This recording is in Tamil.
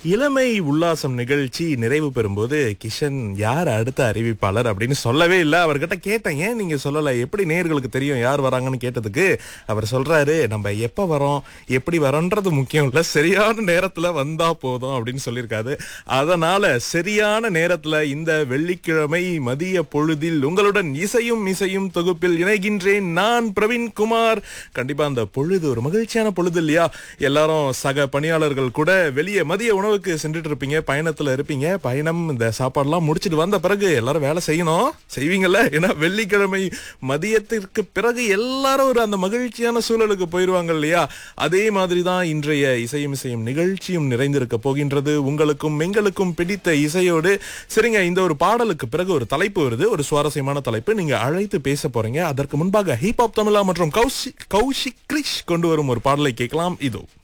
இளமை உல்லாசம் நிகழ்ச்சி நிறைவு பெறும்போது கிஷன் யார் அடுத்த அறிவிப்பாளர் அப்படின்னு சொல்லவே இல்லை அவர்கிட்ட கேட்டேன் ஏன் நீங்க சொல்லல எப்படி நேர்களுக்கு தெரியும் யார் வராங்கன்னு கேட்டதுக்கு அவர் சொல்றாரு நம்ம எப்ப வரோம் எப்படி வரோன்றது முக்கியம் இல்ல சரியான நேரத்துல வந்தா போதும் அப்படின்னு சொல்லியிருக்காரு அதனால சரியான நேரத்துல இந்த வெள்ளிக்கிழமை மதிய பொழுதில் உங்களுடன் இசையும் இசையும் தொகுப்பில் இணைகின்றேன் நான் பிரவீன் குமார் கண்டிப்பா அந்த பொழுது ஒரு மகிழ்ச்சியான பொழுது இல்லையா எல்லாரும் சக பணியாளர்கள் கூட வெளியே மதிய உணவுக்கு சென்றுட்டு இருப்பீங்க பயணத்துல இருப்பீங்க பயணம் இந்த சாப்பாடுலாம் முடிச்சிட்டு வந்த பிறகு எல்லாரும் வேலை செய்யணும் செய்வீங்கல்ல ஏன்னா வெள்ளிக்கிழமை மதியத்திற்கு பிறகு எல்லாரும் ஒரு அந்த மகிழ்ச்சியான சூழலுக்கு போயிருவாங்க இல்லையா அதே மாதிரி தான் இன்றைய இசையும் இசையும் நிகழ்ச்சியும் நிறைந்திருக்க போகின்றது உங்களுக்கும் எங்களுக்கும் பிடித்த இசையோடு சரிங்க இந்த ஒரு பாடலுக்கு பிறகு ஒரு தலைப்பு வருது ஒரு சுவாரஸ்யமான தலைப்பு நீங்க அழைத்து பேச போறீங்க அதற்கு முன்பாக ஹிப் ஹாப் தமிழா மற்றும் கௌஷிக் கௌஷிக் கிரிஷ் கொண்டு வரும் ஒரு பாடலை கேட்கலாம் இதோ